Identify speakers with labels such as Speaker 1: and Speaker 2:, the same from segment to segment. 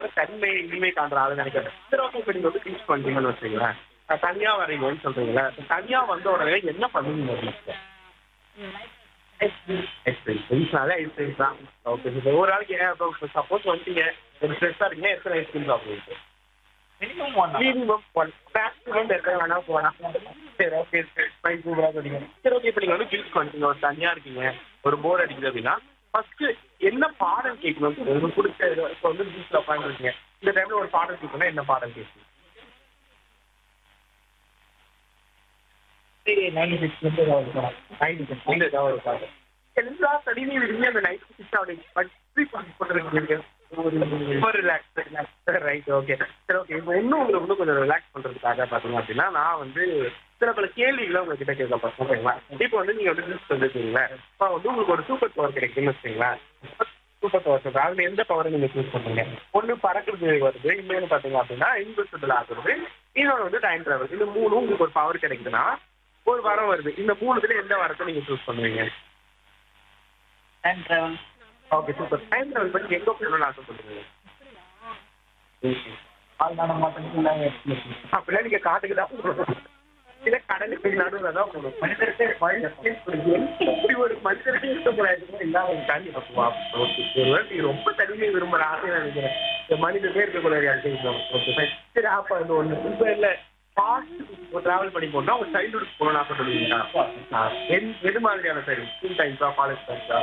Speaker 1: தன்மை இனிமை காண்ற ஆளு நினைக்கிறேன் சரி ஓகே இப்போ நீங்க வந்து டீச் பண்றீங்கன்னு வச்சுங்களேன் அஹ் தனியா வரீங்கன்னு சொல்றீங்களா இப்ப தனியா வந்த உடனே என்ன பண்ணுவீங்க வீட்டுல? எக்ஸ்பீரியன்ஸ் நல்ல எக்ஸ்பீரியன்ஸ் தான் ஓகே இப்போ ஒரு நாளைக்கு ஏன் சப்போஸ் வந்துட்டீங்க ஒரு ஸ்ட்ரெஸ்ஸாக இருக்கீங்க எத்தனை ஐஸ்கிரீம் சாப்பிடுவீங்க
Speaker 2: minimum one
Speaker 1: minimum one maximum எத்தனை வேணா போகலாம் சரி ஓகே ஃபைன் சூப்பராக சொன்னீங்க சரி ஓகே இப்போ நீங்கள் வந்து கில்ஸ் பண்ணிட்டீங்க ஒரு தனியாக இருக்கீங்க ஒரு போர்டு அடிக்குது அப்படின்னா ஃபர்ஸ்ட் என்ன பாடம் கேட்கணும் உங்களுக்கு பிடிச்ச இது இப்போ வந்து பீச்சில் உட்காந்துருக்கீங்க இந்த டைம்ல ஒரு பாடம் கேட்கணும்னா என்ன பாடம் கேட்கணும்
Speaker 2: நைன்டி சிக்ஸ் வந்து ஏதாவது இருக்கலாம்
Speaker 1: நைன்டி சிக்ஸ் ஏதாவது ஒரு பாடம் எல்லா ஸ்டடியும் விரும்பி அந்த நைன்டி சிக்ஸ் அப்படி பற்றி பண்ணுறதுக்கு ஒரு ரிலாக்ஸ் ரிலாக்ஸ் ரைட் ஓகே சரி ஓகே இப்போ இன்னும் உங்களுக்கு இன்னும் கொஞ்சம் ரிலாக்ஸ் பண்ணுறதுக்காக பார்த்தீங்க அப்படின்னா நான் வந்து சில பல கேள்விகளை உங்ககிட்ட கேட்க போகிறேன் ஓகேங்களா இப்போ வந்து நீங்கள் வந்து நியூஸ் வந்துருக்கீங்களா இப்போ வந்து உங்களுக்கு ஒரு சூப்பர் பவர் கிடைக்கும்னு வச்சுங்களா சூப்பர் பவர் சொல்கிறேன் அதில் எந்த பவரை நீங்கள் சூஸ் பண்ணுறீங்க ஒன்று பறக்கிறது வருது இன்னொன்று பார்த்தீங்க அப்படின்னா இன்வெஸ்டபிள் ஆகுறது இன்னொன்று வந்து டைம் ட்ராவல் இந்த மூணும் உங்களுக்கு ஒரு பவர் கிடைக்குதுன்னா ஒரு வரம் வருது இந்த மூணுத்துல எந்த வரத்தை நீங்கள் சூஸ் பண்ணுவீங்க
Speaker 2: time travel
Speaker 1: okay super time travel பண்ணி எங்கே போகணும்னு ஆசைப்படுறீங்க
Speaker 2: அதுதான மாட்டேங்குது இல்லாமல் எக்ஸ்பிரஸ்
Speaker 1: அப்படிலாம் நீங்க காட்டுக்கு தான் போகணும் இல்ல கடலுக்கு நடுவில் தான் போகணும் மனிதருக்கு மனிதருக்கு இப்படி ஒரு மனிதருக்கு இருக்கக்கூடாது இல்லாம தாண்டி ஒருவேளை நீங்க ரொம்ப தனிமை விரும்புற ஆசை நினைக்கிறேன் இந்த மனிதனே இருக்கக்கூடாது யாருக்கு சரி அப்ப அந்த ஒண்ணு இப்ப இல்ல பாஸ்ட் டிராவல் பண்ணி போனா ஒரு சைல்ட்ஹுட் போகணும்னு ஆசைப்படுவீங்களா ஆ, எது- எது மாதிரியான சைடு ஸ்கூல் டைம்ஸா காலேஜ் டைம்ஸா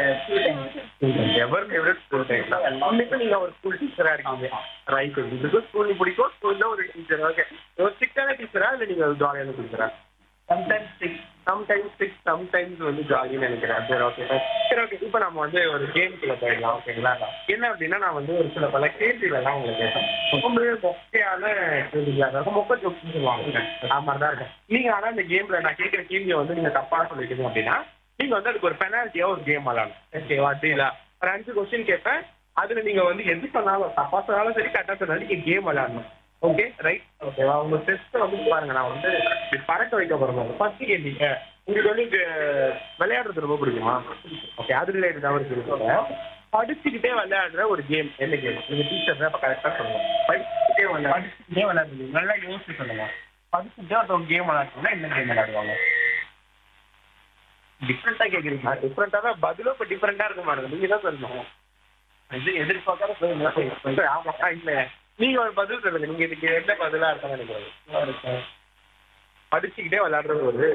Speaker 1: எவர் ஃபேவரட் ஸ்கூல் டைம் தான் இன்னைக்கு நீங்க ஒரு ஸ்கூல் டீச்சரா இருக்கீங்க ரைட் இதுக்கு ஸ்கூல் பிடிக்கும் ஸ்கூல்ல ஒரு டீச்சர் ஓகே ஒரு ஸ்ட்ரிக்டான டீச்சரா இல்ல நீங்க ஜாலியான டீச்சரா
Speaker 2: sometimes six
Speaker 1: sometimes strict sometimes வந்து ஜாலின்னு நினைக்கிறேன் சரி ஓகே சரி ஓகே இப்போ நம்ம வந்து ஒரு கேம்குள்ள போயிடலாம் ஓகேங்களா என்ன அப்படின்னா நான் வந்து ஒரு சில பல கேள்விகள்லாம் உங்களுக்கு கேட்பேன் ரொம்பவே மொக்கையான கேள்விகளாக இருக்கும் மொக்க ஜோக்ஸ் சொல்லுவாங்க அது மாதிரி தான் இருக்கும் நீங்க ஆனா இந்த கேம்ல நான் கேட்கிற கேள்வியை வந்து நீங்க தப்பா சொல்லிட்டீங்க அப்படின்னா நீங்க வந்து அதுக்கு ஒரு பெனால்ட்டியா ஒரு கேம் விளாடணும் ஓகேவா டீலா ஒரு அஞ்சு கொஸ்டின் கேட்பேன் அதுல நீங்க வந்து எது சொன்னாலும் தப்பா சொன்னாலும் சரி கரெக்டா சொன்னாலும் நீங்க கேம் விளையாடணும் ஓகே ரைட் ஓகேவா உங்க டெஸ்ட் வந்து பாருங்க நான் வந்து இப்படி பறக்க வைக்க போறேன் ஃபர்ஸ்ட் கேள்வி உங்களுக்கு வந்து இது விளையாடுறது ரொம்ப பிடிக்குமா ஓகே அது ரிலேட்டட் ஒரு கேள்வி படிச்சுக்கிட்டே விளையாடுற ஒரு கேம் என்ன கேம் நீங்க டீச்சர் தான் கரெக்டா சொல்லுங்க படிச்சுக்கிட்டே விளையாடு படிச்சுக்கிட்டே விளையாடுறது நல்லா யோசிச்சு சொல்லுங்க படிச்சுக்கிட்டே ஒருத்தவங்க கேம் விளையாடுறோம்னா என்ன கேம் விளையாடுவாங்க டிஃப்ரெண்டா கேக்குறீங்க டிஃப்ரெண்டா தான் பதிலும் இப்ப டிஃப்ரெண்டா இருக்க மாட்டேங்குது நீங்க தான் சொல்லணும் இது எதிர்பார்க்காத சொல்லுங்க ஆமா இல்ல நீங்க ஒரு பதில் சொல்லுங்க நீங்க இதுக்கு என்ன பதிலா இருக்கான்னு நினைக்கிறேன் படிச்சுக்கிட்டே விளையாடுறது ஒரு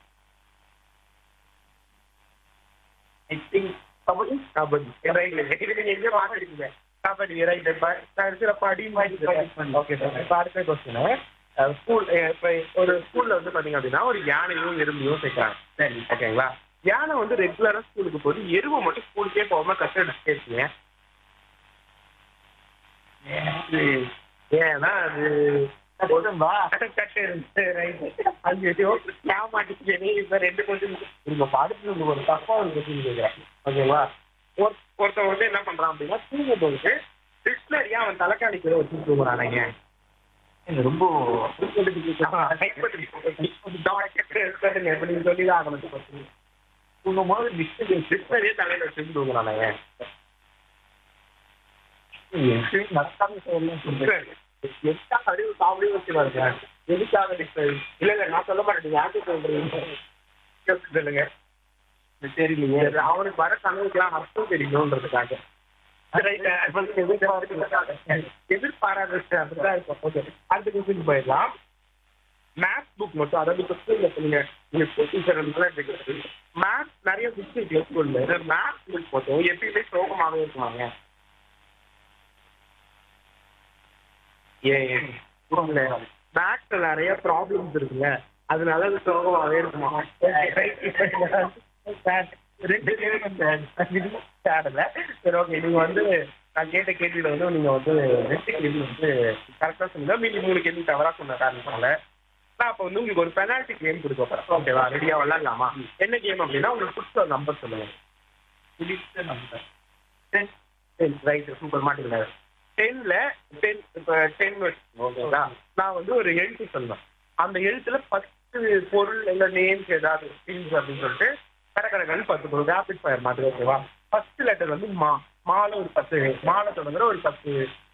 Speaker 1: I think kabaddi kabaddi right இது நீங்க எங்க மாத்திருக்கீங்க கபடி ரைட் சில படி மாதிரி ஓகே சார் இப்போ அடுத்த கொஸ்டின் ஸ்கூல் இப்போ ஒரு ஸ்கூல்ல வந்து பாத்தீங்க அப்படின்னா ஒரு யானையும் எறும்பையும் சேர்க்கிறாங்க சரி ஓகேங்களா யானை வந்து ரெகுலரா ஸ்கூலுக்கு போகுது எருமை மட்டும் ஸ்கூலுக்கே போகாம கஷ்டம் எடுத்துருக்கீங்க ஏன்னா அது போதும்பா கட்டு இருந்து ரைட் ஐயோ ஏமாட்டிக்கிறேன் இப்ப ரெண்டு கொஸ்டின் உங்க பாடத்துல உங்களுக்கு ஒரு தப்பா ஒரு கொஸ்டின் கேட்கிறேன் ஓகேவா ஒரு ஒருத்தன் வந்து என்ன பண்றான் அப்படின்னா தூங்கும் போது டிக்ஷனரியா அவன் தலைக்காணிக்கிற வச்சு தூங்குறானுங்க ரொம்ப சொல்லிதான் ஆகணும் தூங்கும் போது டிக்ஷனரியே தலையில வச்சு தூங்குறானுங்க நடக்காம சொல்லலாம் எதுக்காக அறிவு சாப்பிடவே வச்சு பாருங்க எதுக்காக டிக்ஷனரி இல்ல இல்ல நான் சொல்ல மாட்டேன் நீங்க யாருக்கு சொல்றீங்க சொல்லுங்க தெரியலையே அவனுக்கு வர கனவுக்கெல்லாம் அர்த்தம் தெரியணுன்றதுக்காக எதிர்பாராத அப்படிதான் இருக்கும் ஓகே அடுத்த கொஸ்டின் போயிடலாம் மேத்ஸ் புக் மட்டும் அதாவது இப்போ ஸ்கூல்ல சொல்லுங்க நீங்க டீச்சர் மேத்ஸ் நிறைய புக்ஸ் இருக்கு ஸ்கூல்ல மேத்ஸ் புக் மட்டும் எப்பயுமே சோகமாகவே இருக்குமாங்க ஏன் மேத்ஸ்ல நிறைய ப்ராப்ளம்ஸ் இருக்குல்ல அதனால அது சோகமாகவே இருக்குமா ரெண்டு சேடல சரி ஓகே நீங்க வந்து நான் கேட்ட கேள்வியில வந்து நீங்க வந்து ரெண்டு கேள்வி வந்து கரெக்டா சொன்னீங்க மீதி மூணு கேள்வி தவறா சொன்ன காரணத்தால நான் அப்ப வந்து உங்களுக்கு ஒரு பெனால்டி கேம் கொடுக்க போறேன் ஓகேவா ரெடியா விளாடலாமா என்ன கேம் அப்படின்னா உங்களுக்கு பிடிச்ச ஒரு நம்பர் சொல்லுங்க பிடிச்ச நம்பர் டென் ரைட் சூப்பர் மாட்டீங்க டென்ல டென் இப்போ டென் ஓகேங்களா நான் வந்து ஒரு எழுத்து சொல்லுவேன் அந்த எழுத்துல பத்து பொருள் இல்ல நேம்ஸ் ஏதாவது things அப்படின்னு சொல்லிட்டு கடற்கடகன்னு பத்து பொருள் ரேபிட் ஃபயர் மாதிரி ஓகேவா ஃபர்ஸ்ட் லெட்டர் வந்து மா மால ஒரு பத்து மாலை தொடங்குற ஒரு பத்து